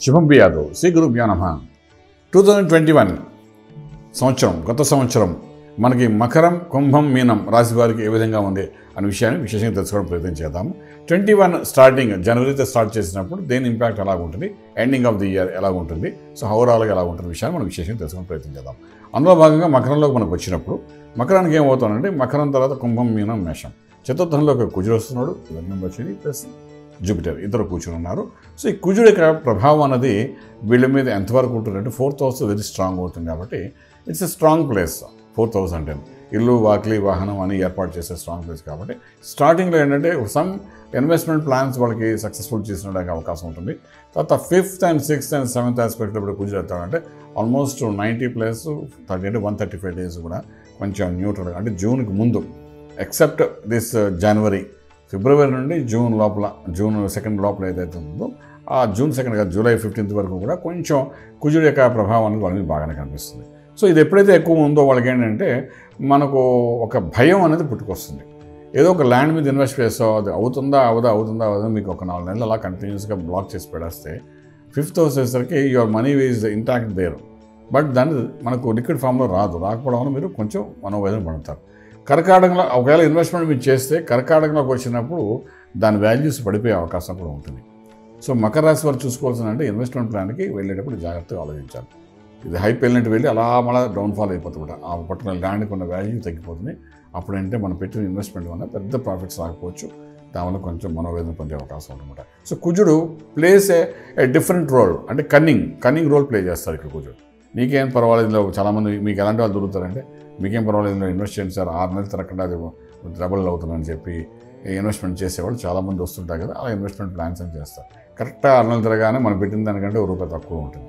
శుభం బియాదు శ్రీ గురుభ్యో నమ టూ థౌజండ్ ట్వంటీ వన్ సంవత్సరం గత సంవత్సరం మనకి మకరం కుంభం మీనం రాశి వారికి ఏ విధంగా ఉంది అనే విషయాన్ని విశేషంగా తెలుసుకోవడం ప్రయత్నం చేద్దాము ట్వంటీ వన్ స్టార్టింగ్ జనవరితో స్టార్ట్ చేసినప్పుడు దేని ఇంపాక్ట్ ఎలా ఉంటుంది ఎండింగ్ ఆఫ్ ది ఇయర్ ఎలా ఉంటుంది సో ఓవరాల్గా ఎలా ఉంటుంది విషయాన్ని మనం విశేషంగా తెలుసుకోవడం ప్రయత్నం చేద్దాం అందులో భాగంగా మకరంలోకి మనకు వచ్చినప్పుడు మకరానికి ఏమవుతుందంటే మకరం తర్వాత కుంభం మీనం మేషం చతుర్థంలోకి కుజుడు వస్తున్నాడు లగ్నం వచ్చింది ప్లస్ జూపిటర్ ఇద్దరు కూర్చుని ఉన్నారు సో ఈ కుజుడు యొక్క ప్రభావం అనేది వీళ్ళ మీద ఎంతవరకు ఉంటుందంటే ఫోర్త్ హౌస్ వెరీ స్ట్రాంగ్ అవుతుంది కాబట్టి it's a strong place fourth house అంటే ఇల్లు వాకిలి వాహనం అని ఏర్పాటు చేసే స్ట్రాంగ్ ప్లేస్ కాబట్టి స్టార్టింగ్లో ఏంటంటే సమ్ ఇన్వెస్ట్మెంట్ ప్లాన్స్ వాళ్ళకి సక్సెస్ఫుల్ చేసినడానికి అవకాశం ఉంటుంది తర్వాత fifth and sixth and seventh ఆస్పెక్ట్లో ఇప్పుడు కుజుడు ఎత్తాడంటే ఆల్మోస్ట్ నైంటీ ప్లస్ థర్టీ అంటే వన్ థర్టీ ఫైవ్ డేస్ కూడా కొంచెం న్యూట్రల్ అంటే జూన్కి ముందు ఎక్సెప్ట్ దిస్ జనవరి ఫిబ్రవరి నుండి జూన్ లోపల జూన్ సెకండ్ లోపల ఏదైతే ఉందో ఆ జూన్ సెకండ్ కాదు జూలై ఫిఫ్టీన్త్ వరకు కూడా కొంచెం కుజుడు యొక్క ప్రభావం అనేది వాళ్ళ మీద బాగానే కనిపిస్తుంది సో ఇది ఎప్పుడైతే ఎక్కువ ఉందో వాళ్ళకి ఏంటంటే మనకు ఒక భయం అనేది పుట్టుకొస్తుంది ఏదో ఒక ల్యాండ్ మీద ఇన్వెస్ట్ చేస్తావు అది అవుతుందా అవదా అవుతుందా అవదా మీకు ఒక నాలుగు నెలలు అలా కంటిన్యూస్గా బ్లాక్ చేసి పెడేస్తే ఫిఫ్త్ వచ్చేసరికి your money is intact there but దాన్ని మనకు లిక్విడ్ ఫామ్లో రాదు రాకపోవడం వల్ల మీరు కొంచెం మనోవేదన పడతారు కర్కాటకంలో ఒకవేళ ఇన్వెస్ట్మెంట్ మీరు చేస్తే కర్కాటకంలోకి వచ్చినప్పుడు దాని వాల్యూస్ పడిపోయే అవకాశం కూడా ఉంటుంది సో మకర రాశి వారు చూసుకోవాల్సిన అంటే ఇన్వెస్ట్మెంట్ ప్లాన్కి వెళ్ళేటప్పుడు జాగ్రత్తగా ఆలోచించాలి ఇది హైప్ వెళ్ళినట్టు వెళ్ళి అలా మళ్ళీ డౌన్ఫాల్ అయిపోతుంది కూడా ఆ పర్టికులర్ ల్యాండ్కి ఉన్న వాల్యూ తగ్గిపోతుంది అప్పుడంటే మనం పెట్టిన ఇన్వెస్ట్మెంట్ వల్ల పెద్ద ప్రాఫిట్స్ రాకపోవచ్చు దానివల్ల కొంచెం మనోవేదన పొందే అవకాశం ఉంటుందన్నమాట సో కుజుడు ప్లేస్ ఏ డిఫరెంట్ రోల్ అంటే కన్నింగ్ కన్నింగ్ రోల్ ప్లే చేస్తారు ఇక్కడ కుజుడు నీకేం పర్వాలేదు ఇందులో చాలామంది మీకు ఎలాంటి వాళ్ళు దొరుకుతారంటే మీకేం పర్వాలేదు ఇందులో ఇన్వెస్ట్ చేయండి సార్ ఆరు నెలలు తిరగకుండా అది డబుల్ అవుతుందని చెప్పి ఇన్వెస్ట్మెంట్ చేసేవాళ్ళు చాలామంది వస్తుంటారు కదా అలా ఇన్వెస్ట్మెంట్ ప్లాన్స్ అని చేస్తారు కరెక్ట్గా ఆరు నెలలు తిరగానే మనం పెట్టిన దానికంటే ఒక రూపాయి తక్కువ ఉంటుంది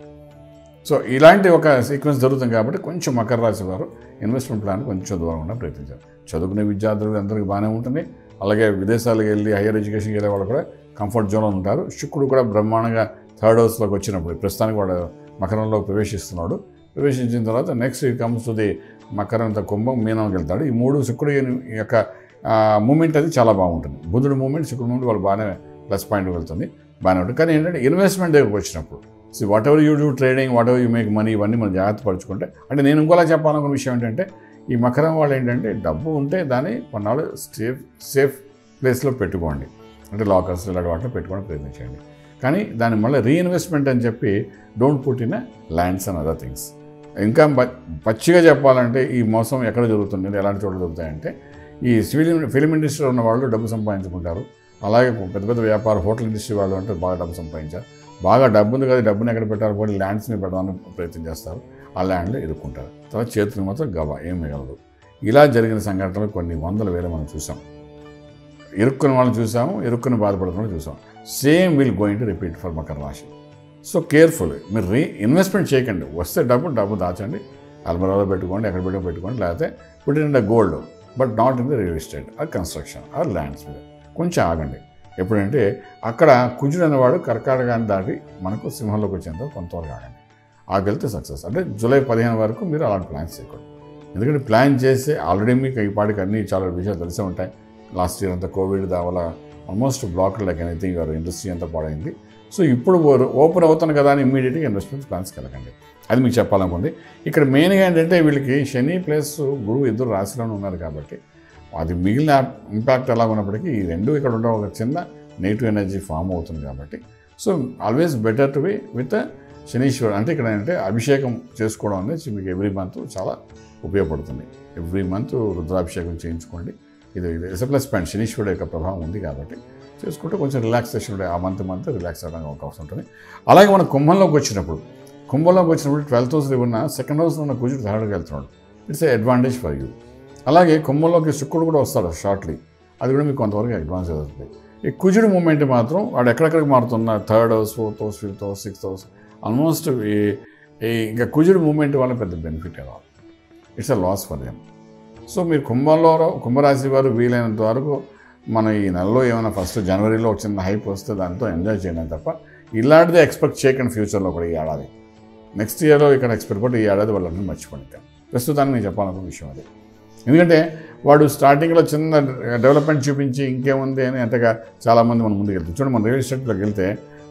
సో ఇలాంటి ఒక సీక్వెన్స్ జరుగుతుంది కాబట్టి కొంచెం మకర రాశి వారు ఇన్వెస్ట్మెంట్ ప్లాన్ కొంచెం దూరం ఉండడం ప్రయత్నించారు చదువుకునే విద్యార్థులు అందరికీ బాగానే ఉంటుంది అలాగే విదేశాలకు వెళ్ళి హైయర్ ఎడ్యుకేషన్కి వెళ్ళే వాళ్ళు కూడా కంఫర్ట్ జోన్లో ఉంటారు శుక్రుడు కూడా బ్రహ్మాండంగా థర్డ్ హౌస్లోకి వచ్చినప్పుడు ప్రస్తుతానికి వాడు మకరంలో ప్రవేశిస్తున్నాడు ప్రవేశించిన తర్వాత next he comes to the మకరం కుంభం మీనంకి వెళ్తాడు ఈ మూడు శుక్రుడు యొక్క మూమెంట్ అది చాలా బాగుంటుంది బుధుడు మూమెంట్ శుక్రుడు మూమెంట్ వాళ్ళు బాగానే ప్లస్ పాయింట్ వెళ్తుంది బాగానే ఉంటుంది కానీ ఏంటంటే ఇన్వెస్ట్మెంట్ దగ్గరకు వచ్చినప్పుడు so whatever you do trading whatever you make money ఇవన్నీ మనం జాగ్రత్త పరుచుకుంటే అంటే నేను ఇంకోలా చెప్పాలనుకున్న విషయం ఏంటంటే ఈ మకరం వాళ్ళు ఏంటంటే డబ్బు ఉంటే దాన్ని కొన్నాళ్ళు సేఫ్ సేఫ్ ప్లేస్లో పెట్టుకోండి అంటే లాకర్స్ ఇలాంటి వాటిలో పెట్టుకోవడానికి ప్రయత్నించండి కానీ దాని మళ్ళీ రీఇన్వెస్ట్మెంట్ అని చెప్పి don't put in lands and other things ఇంకా పచ్చిగా చెప్పాలంటే ఈ మోసం ఎక్కడ జరుగుతుంది ఎలాంటి చోట్ల జరుగుతాయంటే ఈ ఫిలిం ఫిలిం ఇండస్ట్రీలో ఉన్న వాళ్ళు డబ్బు సంపాదించుకుంటారు అలాగే పెద్ద పెద్ద వ్యాపార హోటల్ ఇండస్ట్రీ వాళ్ళు అంటే బాగా డబ్బు సంపాదించారు బాగా డబ్బు ఉంది కదా డబ్బుని ఎక్కడ పెట్టారు పోటీ ల్యాండ్స్ని పెట్టడానికి ప్రయత్నం చేస్తారు ఆ ల్యాండ్లో ఇరుక్కుంటారు తర్వాత చేతులు మాత్రం గవ ఏం మిగలదు ఇలా జరిగిన సంఘటనలు కొన్ని వందల వేల మనం చూసాం ఇరుక్కుని వాళ్ళని చూసాము ఇరుక్కుని బాధపడుతున్న చూసాం same will going to repeat for Makara రాశి సో కేర్ఫుల్ మీరు రీ ఇన్వెస్ట్మెంట్ చేయకండి వస్తే డబ్బు డబ్బు దాచండి అల్మరాలో పెట్టుకోండి ఎక్కడ పెట్టో పెట్టుకోండి లేకపోతే put in the gold but not in the real estate or construction or lands మీద కొంచెం ఆగండి ఎప్పుడంటే అక్కడ కుజుడు అనేవాడు కర్కాటకాన్ని దాటి మనకు సింహంలోకి వచ్చేంత కొంతవరకు ఆగండి ఆగలితే సక్సెస్ అంటే జూలై పదిహేను వరకు మీరు అలాంటి ప్లాన్స్ చేయకూడదు ఎందుకంటే ప్లాన్ చేస్తే ఆల్రెడీ మీకు ఈ పాటికి అన్ని చాలా విషయాలు తెలిసే ఉంటాయి లాస్ట్ ఇయర్ అంతా కోవిడ్ దావల almost block like anything your industry అంతా పాడైంది సో ఇప్పుడు ఓపెన్ అవుతాను కదా అని ఇమీడియట్గా ఇన్వెస్ట్మెంట్ ప్లాన్స్ కలగండి అది మీకు చెప్పాలనుకుంది ఇక్కడ మెయిన్గా ఏంటంటే వీళ్ళకి శని ప్లస్ గురువు ఇద్దరు రాశిలోనే ఉన్నారు కాబట్టి అది మిగిలిన ఇంపాక్ట్ ఎలా ఉన్నప్పటికీ ఈ రెండు ఇక్కడ ఉండడం ఒక చిన్న నెగిటివ్ ఎనర్జీ ఫామ్ అవుతుంది కాబట్టి so always better to be with శనీశ్వరుడు అంటే ఇక్కడ ఏంటంటే అభిషేకం చేసుకోవడం అనేది మీకు ఎవ్రీ మంత్ చాలా ఉపయోగపడుతుంది ఎవ్రీ మంత్ రుద్రాభిషేకం చేయించుకోండి ఇది ఇస్ ప్లస్ పాయింట్ శనీశ్వరుడు యొక్క ప్రభావం ఉంది కాబట్టి చేసుకుంటే కొంచెం రిలాక్సేషన్ ఉండే ఆ మంత్ మంత్ రిలాక్స్ అవ్వడానికి అవకాశం ఉంటుంది అలాగే మనం కుంభంలోకి వచ్చినప్పుడు కుంభంలోకి వచ్చినప్పుడు ట్వెల్త్ హౌస్లో ఉన్న సెకండ్ హౌస్లో ఉన్న కుజుడు థర్డ్కి వెళ్తున్నాడు it's a advantage for you అలాగే కుంభంలోకి శుక్రుడు కూడా వస్తాడు షార్ట్లీ అది కూడా మీకు కొంతవరకు అడ్వాన్స్ అవుతుంది ఈ కుజుడు మూమెంట్ మాత్రం వాడు ఎక్కడెక్కడికి మారుతున్న third house fourth house fifth house sixth house almost ఈ ఈ ఇంకా కుజుడు మూమెంట్ వల్ల పెద్ద బెనిఫిట్ రాదు it's a loss for them so మీరు కుంభంలో కుంభరాశి వారు వీలైనంత వరకు మన ఈ నెలలో ఏమైనా ఫస్ట్ జనవరిలో ఒక చిన్న హైప్ వస్తే దాంతో ఎంజాయ్ చేయడం తప్ప ఇలాంటిదే ఎక్స్పెక్ట్ చేయకండి ఫ్యూచర్లో కూడా ఈ ఏడాది నెక్స్ట్ ఇయర్లో ఇక్కడ ఎక్స్పెక్ట్ కూడా ఈ ఏడాది వాళ్ళని మర్చిపోయింది ప్రస్తుతానికి నేను చెప్పాలనుకున్న విషయం అది ఎందుకంటే వాడు స్టార్టింగ్లో చిన్న డెవలప్మెంట్ చూపించి ఇంకేముంది అని అంతగా చాలామంది మనం ముందుకు వెళ్తాం చూడండి మన రియల్ ఎస్టేట్లోకి వెళ్తే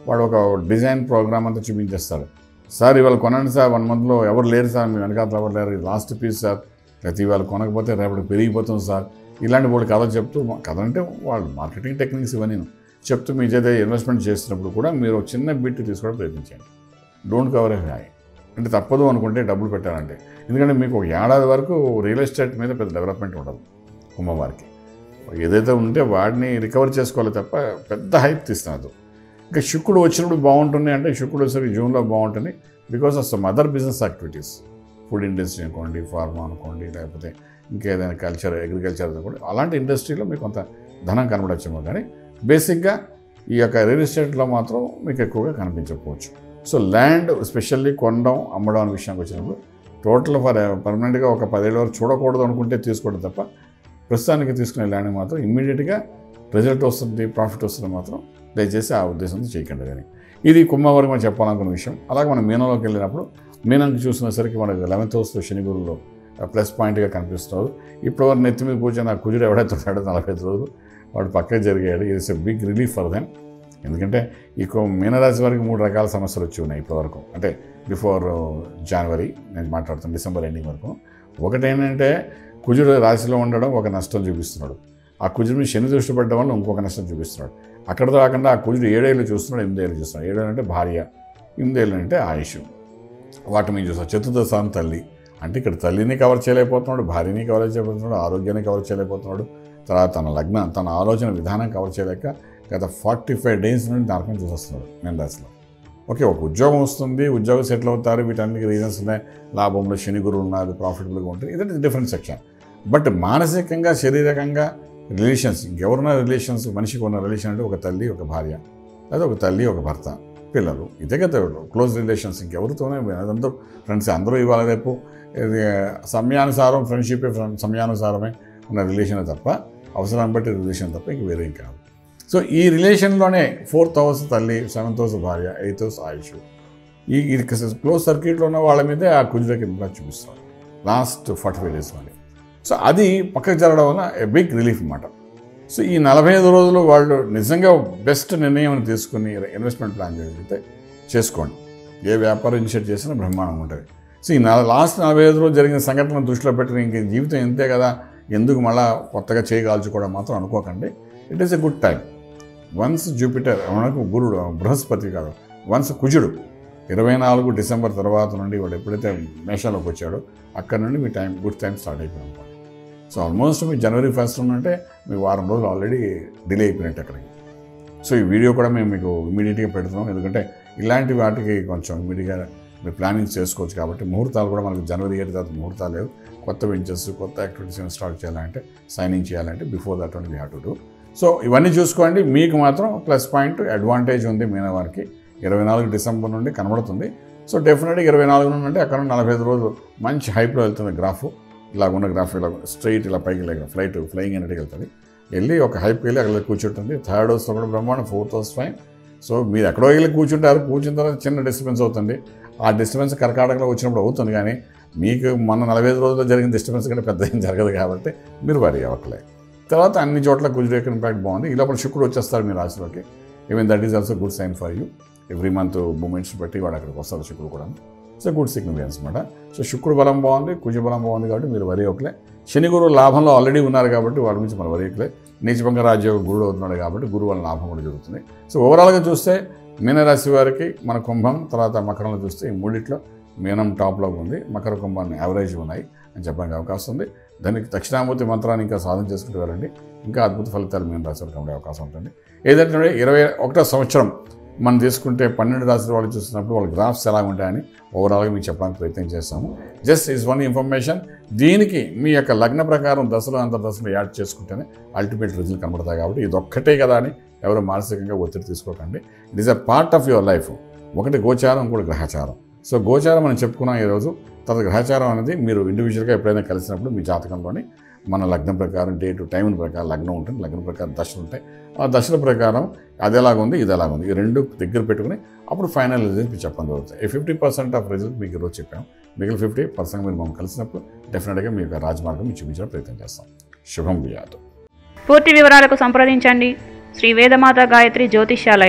వాడు ఒక డిజైన్ ప్రోగ్రామ్ అంతా చూపించేస్తాడు సార్ ఇవాళ కొనండి సార్ వన్ మంత్లో ఎవరు లేరు సార్ మీ వెనకాల ఎవరు లేరు లాస్ట్ పీస్ సార్ ప్రతి ఇవాళ కొనకపోతే రేపటి పెరిగిపోతుంది సార్ ఇలాంటి వాళ్ళు కథ చెప్తూ కథ అంటే వాళ్ళు మార్కెటింగ్ టెక్నిక్స్ ఇవన్నీ చెప్తూ మీ చేత ఇన్వెస్ట్మెంట్ చేసినప్పుడు కూడా మీరు ఒక చిన్న బిట్ తీసుకోవడం ప్రయత్నించండి డోంట్ కవర్ ఏ హాయ్ అంటే తప్పదు అనుకుంటే డబ్బులు పెట్టాలంటే ఎందుకంటే మీకు ఒక ఏడాది వరకు రియల్ ఎస్టేట్ మీద పెద్ద డెవలప్మెంట్ ఉండదు కుంభవారికి ఏదైతే ఉంటే వాడిని రికవర్ చేసుకోవాలి తప్ప పెద్ద హైప్ తీస్తున్నారు ఇంకా శుక్రుడు వచ్చినప్పుడు బాగుంటుంది అంటే శుక్రుడు వచ్చేసరికి జూన్లో బాగుంటుంది because of some other business activities food industry అనుకోండి ఫార్మా అనుకోండి లేకపోతే ఇంకేదైనా కల్చర్ అగ్రికల్చర్ అనుకోండి అలాంటి ఇండస్ట్రీలో మీకు కొంత ధనం కనబడచ్చేమో కానీ బేసిక్గా ఈ యొక్క రియల్ ఎస్టేట్లో మాత్రం మీకు ఎక్కువగా కనిపించకపోవచ్చు సో ల్యాండ్ స్పెషల్లీ కొనడం అమ్మడం అనే విషయానికి వచ్చినప్పుడు టోటల్ ఫర్ పర్మనెంట్గా ఒక పదేళ్ళ వరకు చూడకూడదు అనుకుంటే తీసుకోవడం తప్ప ప్రస్తుతానికి తీసుకునే ల్యాండ్ మాత్రం ఇమ్మీడియట్గా రిజల్ట్ వస్తుంది ప్రాఫిట్ వస్తుంది మాత్రం దయచేసి ఆ ఉద్దేశంతో చేయకండి కానీ ఇది కుంభవరకు మనం చెప్పాలనుకున్న విషయం అలాగే మనం మీనంలోకి వెళ్ళినప్పుడు మీనంకి చూసినసరికి మనకి లెవెన్త్ హౌస్లో శని గురువులో ప్లస్ పాయింట్గా కనిపిస్తున్నారు ఇప్పటివరకు నెత్తి మీద కూర్చొని ఆ కుజుడు ఎవడైతే ఉన్నాడో నలభై ఐదు రోజులు వాడు పక్కకి జరిగాడు it's a big relief for them ఎందుకంటే ఈ కో- మీనరాశి వారికి మూడు రకాల సమస్యలు వచ్చి ఉన్నాయి ఇప్పటివరకు అంటే బిఫోర్ జనవరి నేను మాట్లాడుతాను డిసెంబర్ ఎండింగ్ వరకు ఒకటి ఏంటంటే కుజుడు రాశిలో ఉండడం ఒక నష్టం చూపిస్తున్నాడు ఆ కుజుడు మీద శని దృష్టి పడడం వల్ల ఇంకొక నష్టం చూపిస్తున్నాడు అక్కడతో కాకుండా ఆ కుజుడు ఏడేళ్ళు చూస్తున్నాడు ఎనిమిదేళ్ళు చూస్తున్నాడు ఏడేళ్ళు అంటే భార్య ఎనిమిదేళ్ళు అంటే ఆయుష్ వాటి మీద చూస్తాం చతుర్థ స్థానం తల్లి అంటే ఇక్కడ తల్లిని కవర్ చేయలేకపోతున్నాడు భార్యని కవర్ చేయలేకపోతున్నాడు ఆరోగ్యాన్ని కవర్ చేయలేకపోతున్నాడు తర్వాత తన లగ్న తన ఆలోచన విధానం కవర్ చేయలేక గత ఫార్టీ ఫైవ్ డేస్ నుండి నరకం చూసేస్తున్నాడు నేను రాశిలో ఓకే ఒక ఉద్యోగం వస్తుంది ఉద్యోగం సెటిల్ అవుతారు వీటన్నిటికీ రీజన్స్ ఉన్నాయి లాభంలో శని గురువు ఉన్నారు ప్రాఫిటబుల్గా ఉంటుంది ఇదంటే డిఫరెంట్ సెక్షన్ బట్ మానసికంగా శారీరకంగా రిలేషన్స్ ఇంకెవరున్న రిలేషన్స్ మనిషికి ఉన్న రిలేషన్ అంటే ఒక తల్లి ఒక భార్య లేదా ఒక తల్లి ఒక భర్త పిల్లలు ఇదే కదా క్లోజ్ రిలేషన్స్ ఇంకెవరితోనే అదంతా ఫ్రెండ్స్ అందరూ ఇవాళ రేపు ఇది సమయానుసారం ఫ్రెండ్షిప్ సమయానుసారమే ఉన్న రిలేషన్ తప్ప అవసరాన్ని బట్టి రిలేషన్ తప్ప ఇంక వేరేం కాదు సో ఈ రిలేషన్లోనే ఫోర్త్ హౌస్ తల్లి సెవెంత్ హౌస్ భార్య ఎయిత్ హౌస్ ఆయుష్ ఈ ఈ క్లోజ్ సర్క్యూట్లో ఉన్న వాళ్ళ మీదే ఆ కుజులకి ఇంపాక్ట్ చూపిస్తారు లాస్ట్ ఫార్టీ ఫైవ్ డేస్ మళ్ళీ సో అది పక్కకు జరగడం వల్ల ఏ బిగ్ రిలీఫ్ అన్నమాట సో ఈ నలభై ఐదు రోజులు వాళ్ళు నిజంగా బెస్ట్ నిర్ణయం తీసుకుని ఇన్వెస్ట్మెంట్ ప్లాన్ చేయగలిగితే చేసుకోండి ఏ వ్యాపారం ఇనిషియేట్ చేసినా బ్రహ్మాండంగా ఉంటుంది సో ఈ నల లాస్ట్ నలభై ఐదు రోజులు జరిగిన సంఘటనను దృష్టిలో పెట్టుకుని ఇంక జీవితం ఇంతే కదా ఎందుకు మళ్ళా కొత్తగా చేయగాల్చుకోవడం మాత్రం అనుకోకండి it is a good time once Jupiter మనకు గురుడు బృహస్పతి కాదు వన్స్ కుజుడు ఇరవై నాలుగు డిసెంబర్ తర్వాత నుండి వాడు ఎప్పుడైతే మేషంలోకి వచ్చాడో అక్కడ నుండి మీ టైం గుడ్ టైం స్టార్ట్ అయిపోయింది అనుకోండి సో ఆల్మోస్ట్ మీ జనవరి ఫస్ట్ ఉన్నంటే మీ వారం రోజులు ఆల్రెడీ డిలే అయిపోయినట్టు అక్కడికి సో ఈ వీడియో కూడా మేము మీకు ఇమీడియట్గా పెడుతున్నాం ఎందుకంటే ఇలాంటి వాటికి కొంచెం ఇమీడియట్గా మీరు ప్లానింగ్ చేసుకోవచ్చు కాబట్టి ముహూర్తాలు కూడా మనకు జనవరి ఏడు తర్వాత ముహూర్తాలు లేవు కొత్త వెంచర్స్ కొత్త యాక్టివిటీస్ ఏమైనా స్టార్ట్ చేయాలంటే సైనింగ్ చేయాలంటే before that one we have to do so ఇవన్నీ చూసుకోండి మీకు మాత్రం ప్లస్ పాయింట్ అడ్వాంటేజ్ ఉంది మీనవారికి ఇరవై నాలుగు డిసెంబర్ నుండి కనబడుతుంది సో డెఫినెట్గా ఇరవై నాలుగు నుండి అంటే అక్కడ నుండి నలభై ఐదు రోజులు మంచి హైప్లో వెళ్తుంది గ్రాఫ్ ఇలా ఉన్న గ్రాఫ్ ఇలా స్ట్రైట్ ఇలా పైకి ఇలా ఫ్లైట్ ఫ్లయింగ్ అన్నట్టుగా వెళ్తుంది వెళ్ళి ఒక హైప్కి వెళ్ళి అక్కడ కూర్చుంటుంది థర్డ్ హౌస్లో కూడా బ్రహ్మాండం ఫోర్త్ హౌస్ ఫైన్ సో మీరు ఎక్కడో వెళ్ళి కూర్చుంటారు కూర్చున్న తర్వాత చిన్న డిస్టర్బెన్స్ అవుతుంది ఆ డిస్టర్బెన్స్ కర్కాటకలో వచ్చినప్పుడు అవుతుంది కానీ మీకు మన నలభై ఐదు రోజుల్లో జరిగిన డిస్టర్బెన్స్ కంటే పెద్ద ఏం జరగదు కాబట్టి మీరు వరి అవ్వట్లే తర్వాత అన్ని చోట్ల కుజుడు యొక్క ఇంపాక్ట్ బాగుంది ఈ లోపల శుక్రుడు వచ్చేస్తాడు మీ రాశిలోకి even that is also good sign for you every month movements బట్టి వాడు అక్కడికి వస్తాడు శుక్రుడు కూడా సో గుడ్ సిగ్నిఫికెన్స్ అనమాట సో శుక్రుడు బలం బాగుంది కుజ బలం బాగుంది కాబట్టి మీరు వరి ఒకలే శని గురువు లాభంలో ఆల్రెడీ ఉన్నారు కాబట్టి వాళ్ళ గురించి మన వరి ఒకలే నీచభంగ రాజ్యోగ గురుడు అవుతున్నాడు కాబట్టి గురువు వల్ల లాభం కూడా జరుగుతుంది సో ఓవరాల్గా చూస్తే మీనరాశి వారికి మన కుంభం తర్వాత మకరంలో చూస్తే ఈ మూడిట్లో మీనం టాప్లో ఉంది మకర కుంభాన్ని యావరేజ్ ఉన్నాయి అని చెప్పడానికి అవకాశం ఉంది దానికి దక్షిణామూర్తి మంత్రాన్ని ఇంకా సాధన చేసుకుంటూ వెళ్ళండి ఇంకా అద్భుత ఫలితాలు మీన రాశి వారికి ఉండే అవకాశం ఉంటుంది ఏదంటే ఇరవై ఒకటో సంవత్సరం మనం తీసుకుంటే పన్నెండు రాశుల వాళ్ళు చూస్తున్నప్పుడు వాళ్ళ గ్రాఫ్స్ ఎలా ఉంటాయని ఓవరాల్గా మీకు చెప్పడానికి ప్రయత్నం చేస్తాము జస్ట్ ఈజ్ వన్ ఇన్ఫర్మేషన్ దీనికి మీ యొక్క లగ్న ప్రకారం దశలు అంత దశలు యాడ్ చేసుకుంటేనే అల్టిమేట్ రిజల్ట్ కనబడతాయి కాబట్టి ఇది ఒక్కటే కదా అని ఎవరు మానసికంగా ఒత్తిడి తీసుకోకండి it is a part of your life ఒకటి గోచారం ఇంకోటి గ్రహచారం సో గోచారం మనం చెప్పుకున్నాం ఈరోజు తర్వాత గ్రహచారం అనేది మీరు ఇండివిజువల్గా ఎప్పుడైనా కలిసినప్పుడు మీ జాతకంలోని మన లగ్నం ప్రకారం డేట్ టైం ప్రకారం లగ్నం ఉంటుంది లగ్నం ప్రకారం దశలు ఉంటాయి ఆ దశల ప్రకారం అది ఎలాగుంది ఇది ఎలాగుంది ఈ రెండు దగ్గర పెట్టుకుని అప్పుడు ఫైనల్ రిజల్ట్ మీకు చెప్పడం జరుగుతుంది ఈ ఫిఫ్టీ పర్సెంట్ ఆఫ్ రిజల్ట్ మీకు ఈరోజు చెప్పాం మిగిలిన ఫిఫ్టీ పర్సెంట్ మీరు మనం కలిసినప్పుడు డెఫినెట్గా మీ యొక్క రాజమార్గం మీకు చూపించడం ప్రయత్నం చేస్తాం శుభం వియాదు పూర్తి వివరాలకు సంప్రదించండి Shri Vedamata Gayatri Jyotishyalayam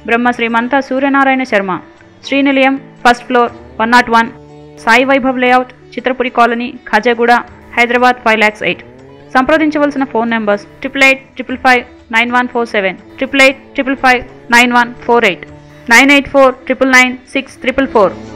Brahma Srimantha Suryanarayana Sharma Srinilayam first floor one nought one Sai Vaibhav layout Chitrapuri colony Khajaguda Hyderabad five lakhs eight సంప్రదించవలసిన phone numbers triple eight triple five nine one four seven triple eight triple five nine one four eight nine eight four triple nine six triple four